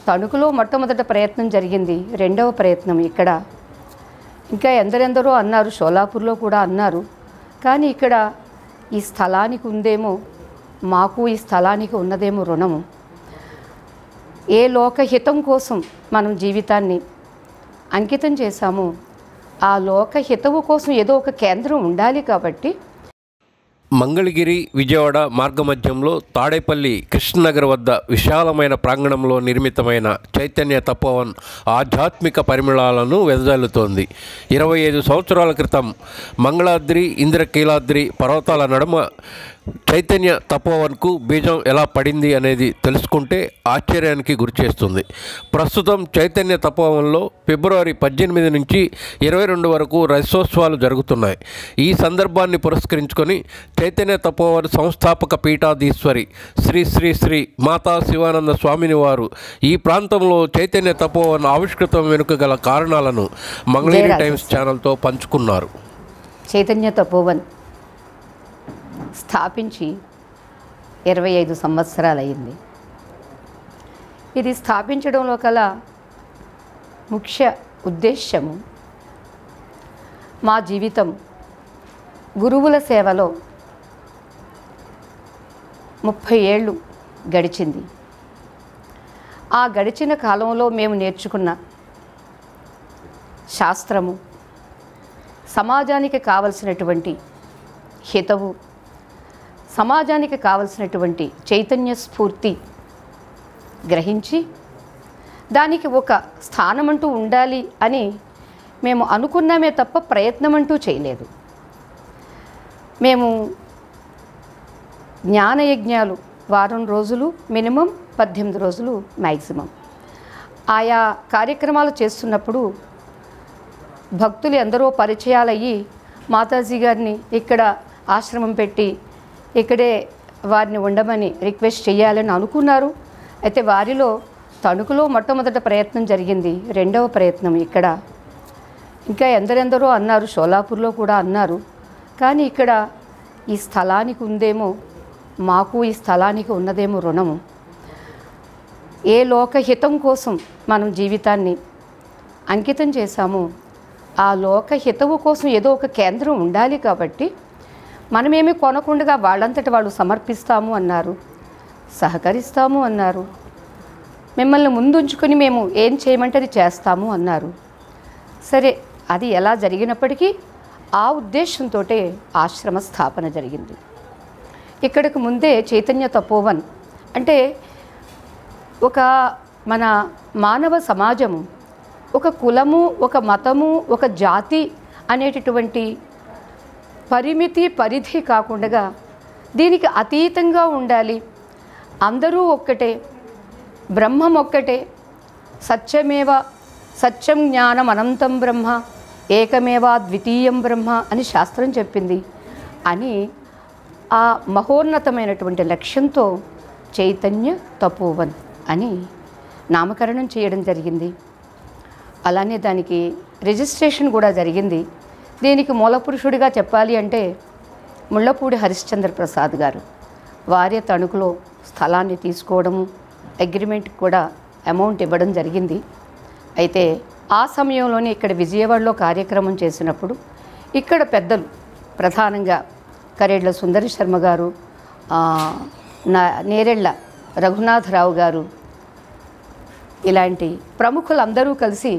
తణుకులో మొట్టమొదట ప్రయత్నం జరిగింది రెండవ ప్రయత్నం ఇక్కడ ఇంకా ఎందరెందరో అన్నారు షోలాపూర్లో కూడా అన్నారు కానీ ఇక్కడ ఈ స్థలానికి ఉందేమో మాకు ఈ స్థలానికి ఉన్నదేమో రుణము ఏ లోకహితం కోసం మనం జీవితాన్ని అంకితం చేశామో ఆ లోకహితవు కోసం ఏదో ఒక కేంద్రం ఉండాలి కాబట్టి మంగళగిరి విజయవాడ మార్గమధ్యంలో తాడేపల్లి కృష్ణనగర్ వద్ద విశాలమైన ప్రాంగణంలో నిర్మితమైన చైతన్య తపోవన్ ఆధ్యాత్మిక పరిమళాలను వెదజల్లుతోంది ఇరవై ఐదు సంవత్సరాల క్రితం మంగళాద్రి ఇంద్రకీలాద్రి పర్వతాల నడుమ చైతన్య తపోవన్కు బీజం ఎలా పడింది అనేది తెలుసుకుంటే ఆశ్చర్యానికి గురిచేస్తుంది ప్రస్తుతం చైతన్య తపోవన్లో ఫిబ్రవరి పద్దెనిమిది నుంచి ఇరవై రెండు వరకు రజసోత్సవాలు జరుగుతున్నాయి ఈ సందర్భాన్ని పురస్కరించుకొని చైతన్య తపోవన్ సంస్థాపక పీఠాధీశ్వరి శ్రీ శ్రీ శ్రీ మాతా శివానంద స్వామిని వారు ఈ ప్రాంతంలో చైతన్య తపోవన్ ఆవిష్కృతం వెనుక గల కారణాలను మంగళగిరి జయరాజు. టైమ్స్ ఛానల్తో పంచుకున్నారు చైతన్య తపోవన్ స్థాపించి ఇరవై ఐదు సంవత్సరాలు అయింది ఇది స్థాపించడంలో కల ముఖ్య ఉద్దేశ్యము మా జీవితం గురువుల సేవలో ముప్పై ఏళ్ళు గడిచింది ఆ గడిచిన కాలంలో మేము నేర్చుకున్న శాస్త్రము సమాజానికి కావలసినటువంటి హితవు సమాజానికి కావలసినటువంటి చైతన్య స్ఫూర్తి గ్రహించి దానికి ఒక స్థానమంటూ ఉండాలి అని మేము అనుకున్నామే తప్ప ప్రయత్నం అంటూ చేయలేదు మేము జ్ఞానయజ్ఞాలు వారం రోజులు మినిమం పద్దెనిమిది రోజులు మ్యాక్సిమం ఆయా కార్యక్రమాలు చేస్తున్నప్పుడు భక్తులు ఎందరో పరిచయాలయ్యి మాతాజీ గారిని ఇక్కడ ఆశ్రమం పెట్టి ఇక్కడే వారిని ఉండమని రిక్వెస్ట్ చేయాలని అనుకున్నారు అయితే వారిలో తణుకులో మొట్టమొదట ప్రయత్నం జరిగింది రెండవ ప్రయత్నం ఇక్కడ ఇంకా ఎందరెందరో అన్నారు షోలాపూర్లో కూడా అన్నారు కానీ ఇక్కడ ఈ స్థలానికి ఉందేమో మాకు ఈ స్థలానికి ఉన్నదేమో రుణము ఏ లోకహితం కోసం మనం జీవితాన్ని అంకితం చేశామో ఆ లోకహితవు కోసం ఏదో ఒక కేంద్రం ఉండాలి కాబట్టి మనమేమి కొనకుండా వాళ్ళంతటి వాళ్ళు సమర్పిస్తాము అన్నారు సహకరిస్తాము అన్నారు మిమ్మల్ని ముందుంచుకొని మేము ఏం చేయమంటే అది చేస్తాము అన్నారు సరే అది ఎలా జరిగినప్పటికీ ఆ ఉద్దేశంతో ఆశ్రమ స్థాపన జరిగింది ఇక్కడికి ముందే చైతన్య తపోవన్ అంటే ఒక మన మానవ సమాజము ఒక కులము ఒక మతము ఒక జాతి అనేటటువంటి పరిమితి పరిధి కాకుండా దీనికి అతీతంగా ఉండాలి అందరూ ఒక్కటే బ్రహ్మం ఒక్కటే సత్యమేవ సత్యం జ్ఞానం అనంతం బ్రహ్మ ఏకమేవా ద్వితీయం బ్రహ్మ అని శాస్త్రం చెప్పింది అని ఆ మహోన్నతమైనటువంటి లక్ష్యంతో చైతన్య తపోవన్ అని నామకరణం చేయడం జరిగింది అలానే దానికి రిజిస్ట్రేషన్ కూడా జరిగింది దీనికి మూలపురుషుడిగా చెప్పాలి అంటే ముళ్ళపూడి హరిశ్చంద్ర ప్రసాద్ గారు వారే తణుకులో స్థలాన్ని తీసుకోవడము అగ్రిమెంట్ కూడా అమౌంట్ ఇవ్వడం జరిగింది అయితే ఆ సమయంలోనే ఇక్కడ విజయవాడలో కార్యక్రమం చేసినప్పుడు ఇక్కడ పెద్దలు ప్రధానంగా కరేళ్ల సుందరి శర్మ గారు ఆ, నా నేరెళ్ళ రఘునాథరావు గారు ఇలాంటి ప్రముఖులందరూ కలిసి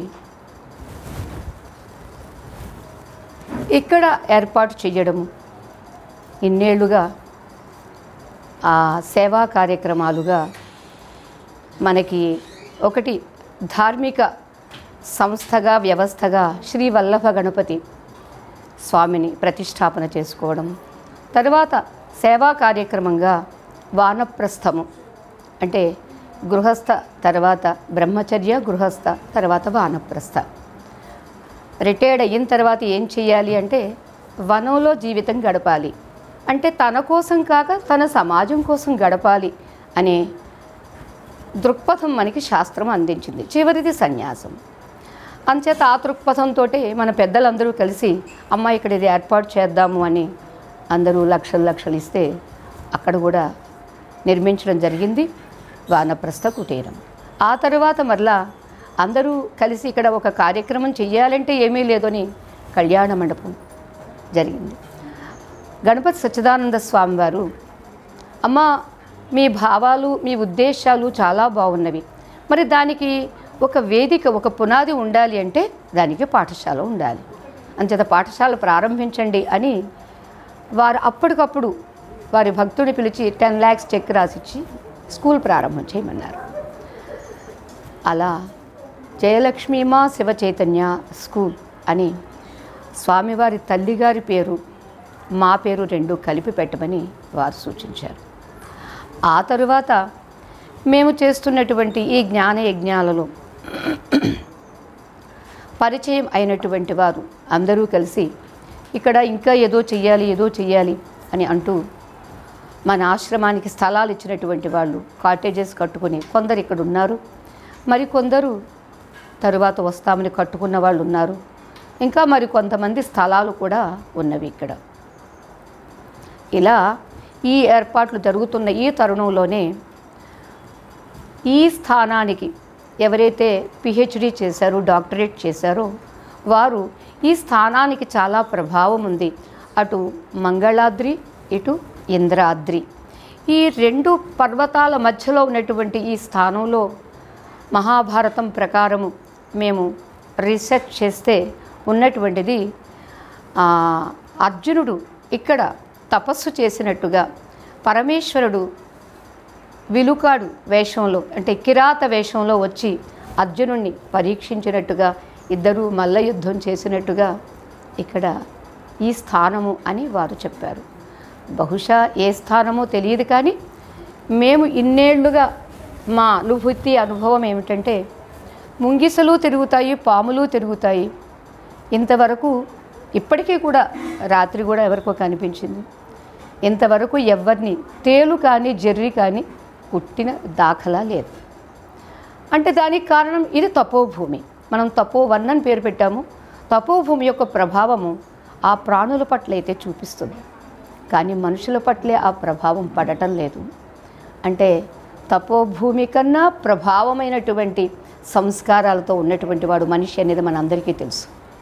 ఇక్కడ ఏర్పాటు చేయడము ఇన్నేళ్లుగా ఆ సేవా కార్యక్రమాలుగా మనకి ఒకటి ధార్మిక సంస్థగా వ్యవస్థగా శ్రీ వల్లభ గణపతి స్వామిని ప్రతిష్టాపన చేసుకోవడం తర్వాత సేవా కార్యక్రమంగా వానప్రస్థము అంటే గృహస్థ తర్వాత బ్రహ్మచర్య గృహస్థ తర్వాత వానప్రస్థ రిటైర్డ్ అయిన తర్వాత ఏం చేయాలి అంటే వనంలో జీవితం గడపాలి అంటే తన కోసం కాక తన సమాజం కోసం గడపాలి అనే దృక్పథం మనకి శాస్త్రం అందించింది చివరిది సన్యాసం అంచేత ఆ దృక్పథంతో మన పెద్దలందరూ కలిసి అమ్మ ఇక్కడ ఇది ఏర్పాటు చేద్దాము అని అందరూ లక్షలు లక్షలు ఇస్తే అక్కడ కూడా నిర్మించడం జరిగింది వానప్రస్థ కుటీరం ఆ తరువాత మరలా అందరూ కలిసి ఇక్కడ ఒక కార్యక్రమం చెయ్యాలంటే ఏమీ లేదని కళ్యాణ మండపం జరిగింది గణపతి సచ్చిదానంద స్వామి వారు అమ్మ మీ భావాలు మీ ఉద్దేశాలు చాలా బాగున్నవి మరి దానికి ఒక వేదిక ఒక పునాది ఉండాలి అంటే దానికి పాఠశాల ఉండాలి అంచేత పాఠశాల ప్రారంభించండి అని వారు అప్పటికప్పుడు వారి భక్తుడిని పిలిచి టెన్ ల్యాక్స్ చెక్ రాసిచ్చి స్కూల్ ప్రారంభం చేయమన్నారు అలా జయలక్ష్మీమా శివ చైతన్య స్కూల్ అని స్వామివారి తల్లిగారి పేరు మా పేరు రెండు కలిపి పెట్టమని వారు సూచించారు ఆ తరువాత మేము చేస్తున్నటువంటి ఈ జ్ఞాన యజ్ఞాలలో పరిచయం అయినటువంటి వారు అందరూ కలిసి ఇక్కడ ఇంకా ఏదో చెయ్యాలి ఏదో చెయ్యాలి అని అంటూ మన ఆశ్రమానికి స్థలాలు ఇచ్చినటువంటి వాళ్ళు కాటేజెస్ కట్టుకుని కొందరు ఇక్కడ ఉన్నారు మరి కొందరు తరువాత వస్తామని కట్టుకున్న వాళ్ళు ఉన్నారు ఇంకా మరి కొంతమంది స్థలాలు కూడా ఉన్నవి ఇక్కడ ఇలా ఈ ఏర్పాట్లు జరుగుతున్న ఈ తరుణంలోనే ఈ స్థానానికి ఎవరైతే పిహెచ్డి చేశారో డాక్టరేట్ చేశారో వారు ఈ స్థానానికి చాలా ప్రభావం ఉంది అటు మంగళాద్రి ఇటు ఇంద్రాద్రి ఈ రెండు పర్వతాల మధ్యలో ఉన్నటువంటి ఈ స్థానంలో మహాభారతం ప్రకారము మేము రీసెర్చ్ చేస్తే ఉన్నటువంటిది ఆ, అర్జునుడు ఇక్కడ తపస్సు చేసినట్టుగా పరమేశ్వరుడు విలుకాడు వేషంలో అంటే కిరాత వేషంలో వచ్చి అర్జునుణ్ణి పరీక్షించినట్టుగా ఇద్దరూ మల్ల యుద్ధం చేసినట్టుగా ఇక్కడ ఈ స్థానము అని వారు చెప్పారు బహుశా ఏ స్థానమో తెలియదు కానీ మేము ఇన్నేళ్లుగా మా అనుభూతి అనుభవం ఏమిటంటే ముంగిసలు తిరుగుతాయి పాములు తిరుగుతాయి ఇంతవరకు ఇప్పటికీ కూడా రాత్రి కూడా ఎవరికో కనిపించింది ఇంతవరకు ఎవరిని తేలు కానీ జర్రి కానీ పుట్టిన దాఖలా లేదు అంటే దానికి కారణం ఇది తపోభూమి మనం తపోవన్ అని పేరు పెట్టాము తపోభూమి యొక్క ప్రభావము ఆ ప్రాణుల పట్ల అయితే చూపిస్తుంది కానీ మనుషుల పట్లే ఆ ప్రభావం పడటం లేదు అంటే తపోభూమి కన్నా ప్రభావమైనటువంటి సంస్కారాలతో ఉన్నటువంటి వాడు మనిషి అనేది మనందరికీ తెలుసు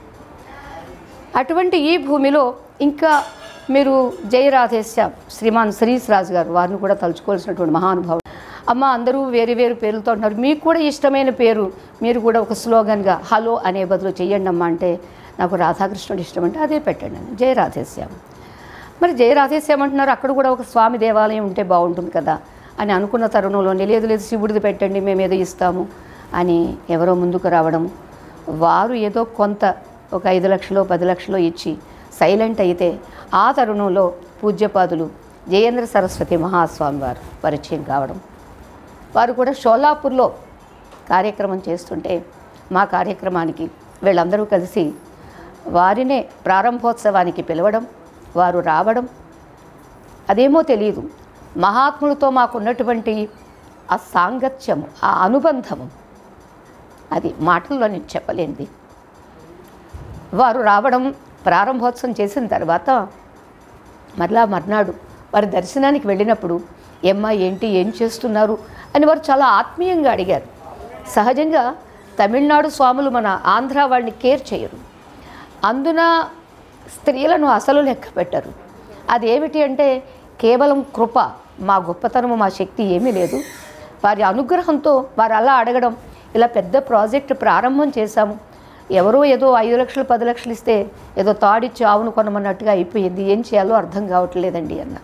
అటువంటి ఈ భూమిలో ఇంకా మీరు జయరాధేశ్య శ్రీమాన్ శ్రీస్ రాజు గారు వారిని కూడా తలుచుకోవాల్సినటువంటి మహానుభావుడు అమ్మ అందరూ వేరు వేరు పేర్లతో అంటున్నారు మీకు కూడా ఇష్టమైన పేరు మీరు కూడా ఒక స్లోగన్గా హలో అనే బదులు చెయ్యండి అమ్మ అంటే నాకు రాధాకృష్ణుడు ఇష్టం అంటే అదే పెట్టండి అని జయరాధేశ్యాం మరి జయరాధేశ్యాం అంటున్నారు అక్కడ కూడా ఒక స్వామి దేవాలయం ఉంటే బాగుంటుంది కదా అని అనుకున్న తరుణంలోనే లేదు లేదు శివుడిది పెట్టండి మేము ఏదో ఇస్తాము అని ఎవరో ముందుకు రావడం వారు ఏదో కొంత ఒక ఐదు లక్షలు పది లక్షలు ఇచ్చి సైలెంట్ అయితే ఆ తరుణంలో పూజ్యపాదులు జయేంద్ర సరస్వతి మహాస్వామి వారు పరిచయం కావడం వారు కూడా షోలాపూర్లో కార్యక్రమం చేస్తుంటే మా కార్యక్రమానికి వీళ్ళందరూ కలిసి వారినే ప్రారంభోత్సవానికి పిలవడం వారు రావడం అదేమో తెలియదు మహాత్ములతో మాకున్నటువంటి ఆ సాంగత్యము ఆ అనుబంధము అది మాటల్లో నేను చెప్పలేనిది వారు రావడం ప్రారంభోత్సవం చేసిన తర్వాత మరలా మర్నాడు వారి దర్శనానికి వెళ్ళినప్పుడు ఏమ్మా ఏంటి ఏం చేస్తున్నారు అని వారు చాలా ఆత్మీయంగా అడిగారు సహజంగా తమిళనాడు స్వాములు మన ఆంధ్ర వాళ్ళని కేర్ చేయరు అందున స్త్రీలను అసలు లెక్క పెట్టరు అదేమిటి అంటే కేవలం కృప మా గొప్పతనము మా శక్తి ఏమీ లేదు వారి అనుగ్రహంతో వారు అలా అడగడం ఇలా పెద్ద ప్రాజెక్ట్ ప్రారంభం చేశాము ఎవరో ఏదో ఐదు లక్షలు పది లక్షలు ఇస్తే ఏదో తాడిచ్చి ఆవును కొనమన్నట్టుగా అయిపోయింది ఏం చేయాలో అర్థం కావట్లేదండి అన్న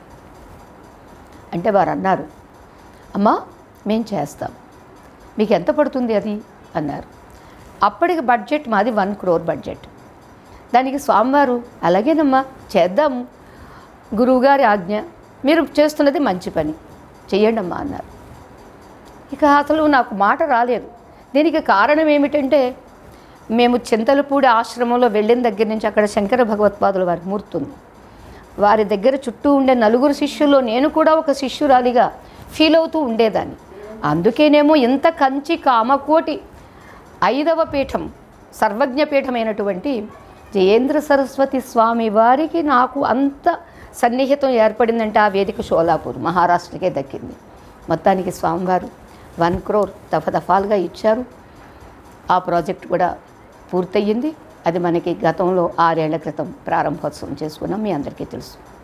అంటే వారు అన్నారు అమ్మా మేం చేస్తాం మీకు ఎంత పడుతుంది అది అన్నారు అప్పటికి బడ్జెట్ మాది వన్ క్రోర్ బడ్జెట్ దానికి స్వామివారు అలాగేనమ్మా చేద్దాము గురువుగారి ఆజ్ఞ మీరు చేస్తున్నది మంచి పని చెయ్యండి అమ్మా అన్నారు ఇక అసలు నాకు మాట రాలేదు దీనికి కారణం ఏమిటంటే మేము చింతలపూడి ఆశ్రమంలో వెళ్ళిన దగ్గర నుంచి అక్కడ శంకర భగవత్పాదుల వారి మూర్తి ఉంది వారి దగ్గర చుట్టూ ఉండే నలుగురు శిష్యుల్లో నేను కూడా ఒక శిష్యురాలిగా ఫీల్ అవుతూ ఉండేదాన్ని అందుకేనేమో ఇంత కంచి కామకోటి ఐదవ పీఠం సర్వజ్ఞ పీఠమైనటువంటి జయేంద్ర సరస్వతి స్వామి వారికి నాకు అంత సన్నిహితం ఏర్పడిందంటే ఆ వేదిక షోలాపూర్ మహారాష్ట్రకే దక్కింది మొత్తానికి స్వామివారు వన్ క్రోర్ దఫదఫాలుగా ఇచ్చారు ఆ ప్రాజెక్ట్ కూడా పూర్తయింది అది మనకి గతంలో ఆరేళ్ల క్రితం ప్రారంభోత్సవం చేసుకున్నాం మీ అందరికీ తెలుసు